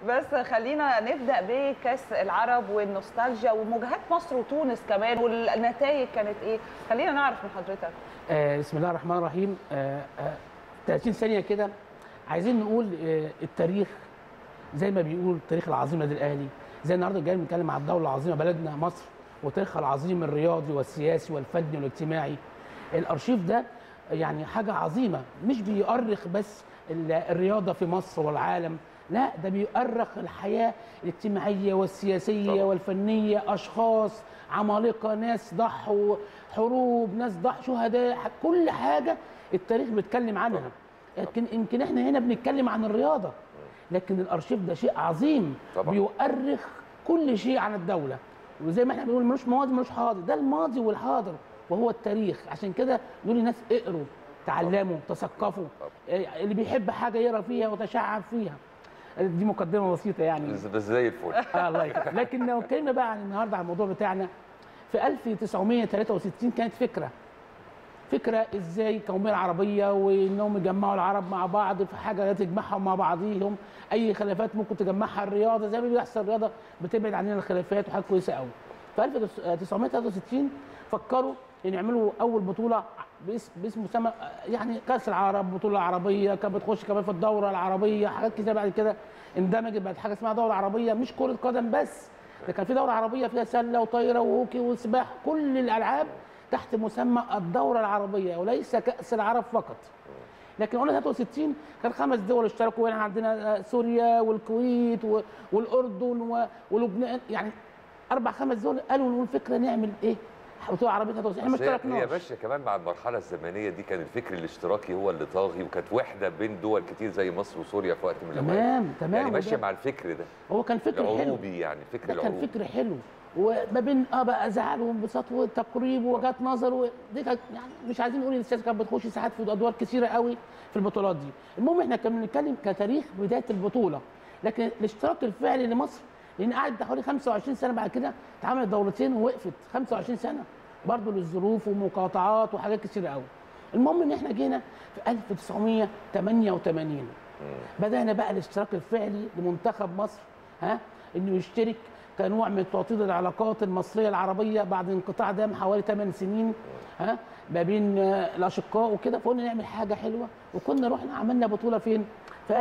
بس خلينا نبدا بكاس العرب والنوستالجيا ومواجهات مصر وتونس كمان والنتائج كانت ايه خلينا نعرف من حضرتك آه بسم الله الرحمن الرحيم آه آه 30 ثانيه كده عايزين نقول آه التاريخ زي ما بيقول التاريخ العظيم لدى الاهلي زي النهارده جاي بنتكلم على الدوله العظيمه بلدنا مصر وتاريخها العظيم الرياضي والسياسي والفني والاجتماعي الارشيف ده يعني حاجه عظيمه مش بيؤرخ بس ال- الرياضه في مصر والعالم لا ده بيؤرخ الحياه الاجتماعيه والسياسيه طبعا. والفنيه اشخاص عمالقه ناس ضحوا حروب ناس ضحوا شهداء ح- كل حاجه التاريخ بيتكلم عنها لكن يمكن احنا هنا بنتكلم عن الرياضه لكن الارشيف ده شيء عظيم طبعا. بيؤرخ كل شيء عن الدوله وزي ما احنا بنقول ملوش ماضي ملوش حاضر ده الماضي والحاضر وهو التاريخ عشان كده نقول للناس اقروا تعلموا تثقفوا إيه، اللي بيحب حاجه يقرا فيها وتشعب فيها دي مقدمه بسيطه يعني بس زي الفل آه الله يكرمك لكن لو اتكلمنا بقى عن النهارده عن الموضوع بتاعنا في 1963 كانت فكره فكره ازاي القوميه العربيه وانهم يجمعوا العرب مع بعض في حاجه لا تجمعهم مع بعضيهم اي خلافات ممكن تجمعها الرياضه زي ما بيحصل الرياضه بتبعد عننا الخلافات وحاجه كويسه قوي في 1963 فكروا ان يعملوا اول بطوله باسم باسم مسمى يعني كاس العرب بطوله عربيه كانت بتخش كمان في الدوره العربيه حاجات كتير بعد كده اندمجت بقت حاجه اسمها دوره عربيه مش كره قدم بس ده كان في دوره عربيه فيها سله وطايره وهوكي وسباحه كل الالعاب تحت مسمى الدوره العربيه وليس كاس العرب فقط لكن قلنا 63 كان خمس دول اشتركوا هنا عندنا سوريا والكويت و- والاردن و- ولبنان يعني اربع خمس دول قالوا نقول فكره نعمل ايه؟ بطوله عربيه 63 احنا ما بس هي- هي يا اشتركناش باشا كمان مع المرحله الزمنيه دي كان الفكر الاشتراكي هو اللي طاغي وكانت وحده بين دول كتير زي مصر وسوريا في وقت من الاوقات تمام تمام يعني ماشيه وده- مع الفكر ده هو كان فكر حلو العروبي يعني فكر ده كان العروبي فكر حلو وما بين اه بقى زعل وانبساط وتقريب ووجهات نظر و... دي كانت يعني مش عايزين نقول ان السياسه كانت بتخش ساعات في ادوار كثيره قوي في البطولات دي المهم احنا كنا بنتكلم كتاريخ بدايه البطوله لكن الاشتراك الفعلي لمصر لان قعدت حوالي 25 سنه بعد كده اتعملت دورتين ووقفت 25 سنه برضه للظروف ومقاطعات وحاجات كثيره قوي المهم ان احنا جينا في 1988 بدانا بقى الاشتراك الفعلي لمنتخب مصر ها انه يشترك كنوع من توطيد العلاقات المصريه العربيه بعد انقطاع دام حوالي 8 سنين ها ما بين آه، الاشقاء وكده فقلنا نعمل حاجه حلوه وكنا رحنا عملنا بطوله فين؟ في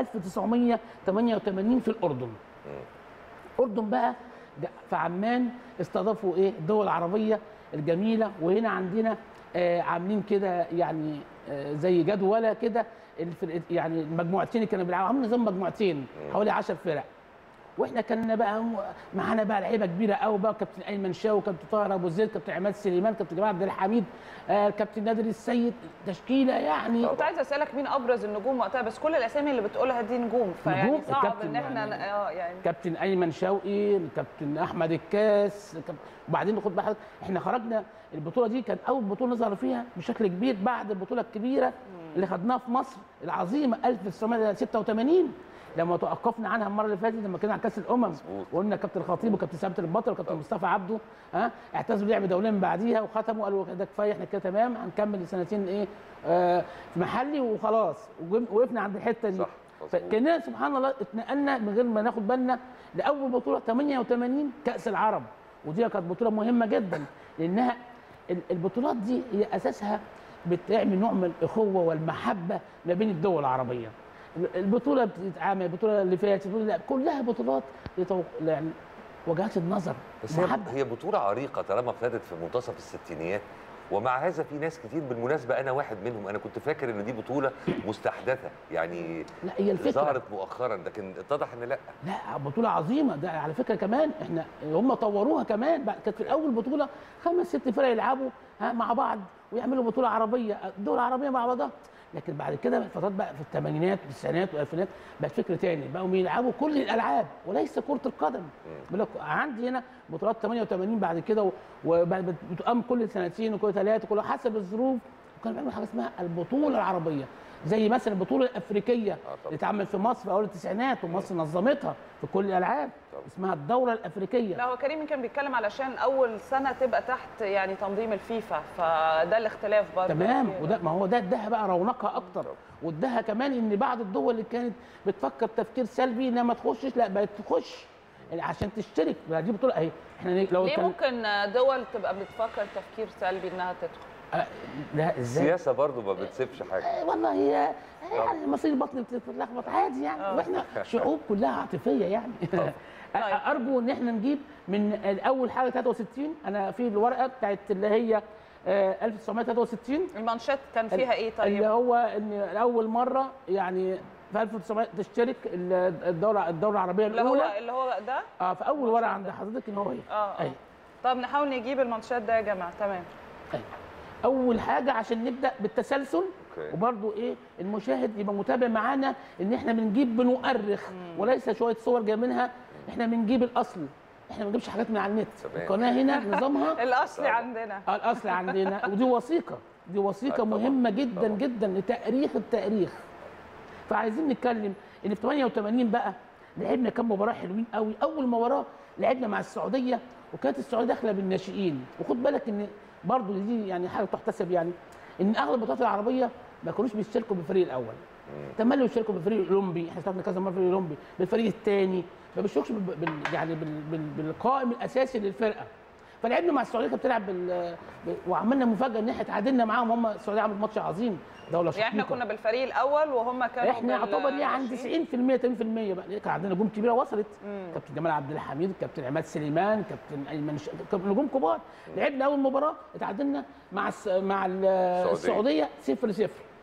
1988 في الاردن. الاردن بقى جا- في عمان استضافوا ايه الدول العربيه الجميله وهنا عندنا آه عاملين كده يعني آه زي جدوله كده الفرق- يعني المجموعتين اللي كانوا بيلعبوا عاملين نظام مجموعتين حوالي 10 فرق واحنا كنا بقى م- معانا بقى لعيبه كبيره قوي بقى كابتن ايمن شاو كابتن طاهر ابو زيد كابتن عماد سليمان كابتن جمال عبد الحميد آه كابتن نادر السيد تشكيله يعني كنت عايزه اسالك مين ابرز النجوم وقتها بس كل الاسامي اللي بتقولها دي نجوم فيعني نجوم؟ صعب الكابتن ان احنا يعني- اه يعني كابتن ايمن شوقي الكابتن احمد الكاس كاب- وبعدين خد بالك احنا خرجنا البطوله دي كانت اول بطوله نظهر فيها بشكل كبير بعد البطوله الكبيره اللي خدناها في مصر العظيمه 1986 لما توقفنا عنها المره اللي فاتت لما كنا على كاس الامم مظبوط. وقلنا كابتن الخطيب وكابتن ثابت البطل وكابتن مصطفى عبده ها اعتزلوا لعب دوليا من بعديها وختموا قالوا ده كفايه احنا كده تمام هنكمل سنتين ايه آه في محلي وخلاص وجم- وقفنا عند الحته دي صح، مظبوط. فكنا سبحان الله اتنقلنا من غير ما ناخد بالنا لاول بطوله 88 كاس العرب ودي كانت بطوله مهمه جدا لانها ال- البطولات دي هي اساسها بتعمل نوع من الاخوه والمحبه ما بين الدول العربيه ال- البطوله بتتعامل البطوله اللي فاتت البطولة اللي- كلها بطولات لتو... يعني وجهات النظر بس هي محبه هي بطوله عريقه طالما ابتدت في منتصف الستينيات ومع هذا في ناس كتير بالمناسبه انا واحد منهم انا كنت فاكر ان دي بطوله مستحدثه يعني لا هي الفكره ظهرت مؤخرا لكن اتضح ان لا لا بطولة عظيمة ده على فكرة كمان احنا هم طوروها كمان بعد كانت في الأول بطولة خمس ست فرق يلعبوا ها مع بعض ويعملوا بطولة عربية دول عربية مع بعضها لكن بعد كده الفترات بقى في الثمانينات والتسعينات والألفينات بقت فكر تاني بقوا يلعبوا كل الألعاب وليس كرة القدم بقول لك عندي هنا بطولات 88 بعد كده و- وبقت بتقام كل سنتين وكل ثلاثة كل حسب الظروف وكانوا بيعملوا حاجه اسمها البطوله العربيه زي مثلا البطوله الافريقيه طبعاً. اللي اتعمل في مصر في اول التسعينات ومصر نظمتها في كل الالعاب طبعاً. اسمها الدوره الافريقيه لا هو كريم كان بيتكلم علشان اول سنه تبقى تحت يعني تنظيم الفيفا فده الاختلاف برضه تمام أكيد. وده ما هو ده اداها بقى رونقها اكتر طبعا. واداها كمان ان بعض الدول اللي كانت بتفكر تفكير سلبي انها ما تخشش لا بقت تخش يعني عشان تشترك بقى دي بطوله اهي احنا لو ليه كان ممكن دول تبقى بتفكر تفكير سلبي انها تدخل آه، لا ازاي السياسه برضو ما بتسيبش حاجه آه، والله هي يعني مصير البطن بتتلخبط عادي يعني آه. واحنا شعوب كلها عاطفيه يعني آه، ارجو ان احنا نجيب من اول حاجه 63 انا في الورقه بتاعت اللي هي آه، 1963 المانشات كان فيها ايه اللي طيب هو ان اول مره يعني في 1900 تشترك ال- الدوله الدوله العربيه اللي هو الاولى اللي هو ده اه في اول ورقه عند حضرتك ان هو هي اه اه أيوة. طب نحاول نجيب المانشات ده يا جماعه تمام اول حاجه عشان نبدا بالتسلسل أوكي. وبرضو ايه المشاهد يبقى متابع معانا ان احنا بنجيب بنؤرخ وليس شويه صور جايبينها احنا بنجيب الاصل احنا ما بنجيبش حاجات من على النت تمام. القناه هنا نظامها الاصلي طبعا. عندنا آه، الاصل عندنا ودي وثيقه دي آه، وثيقه طبعا. مهمه جدا طبعا. جدا لتاريخ التاريخ فعايزين نتكلم ان في 88 بقى لعبنا كام مباراه حلوين قوي اول مباراه لعبنا مع السعوديه وكانت السعوديه داخله بالناشئين وخد بالك ان برضو دي يعني حاجه تحتسب يعني ان اغلب البطولات العربيه ما كانوش بيشتركوا بالفريق الاول تملوا يشتركوا بالفريق الاولمبي احنا اشتركنا كذا مره في الفريق الاولمبي بالفريق الثاني ما بيشتركوش بال... بال... يعني بال... بال... بالقائم الاساسي للفرقه فلعبنا مع السعوديه كانت بتلعب بال... ب... وعملنا مفاجاه ان احنا اتعادلنا معاهم هم السعوديه عملت ماتش عظيم دوله يعني احنا شقيقة. كنا بالفريق الاول وهم كانوا احنا يعتبر يعني عند 90% 80% بقى لأن كان عندنا نجوم كبيره وصلت كابتن جمال عبد الحميد كابتن عماد سليمان كابتن ايمن ش... كابتن نجوم كبار لعبنا اول مباراه اتعادلنا مع الس... مع ال- السعوديه 0 0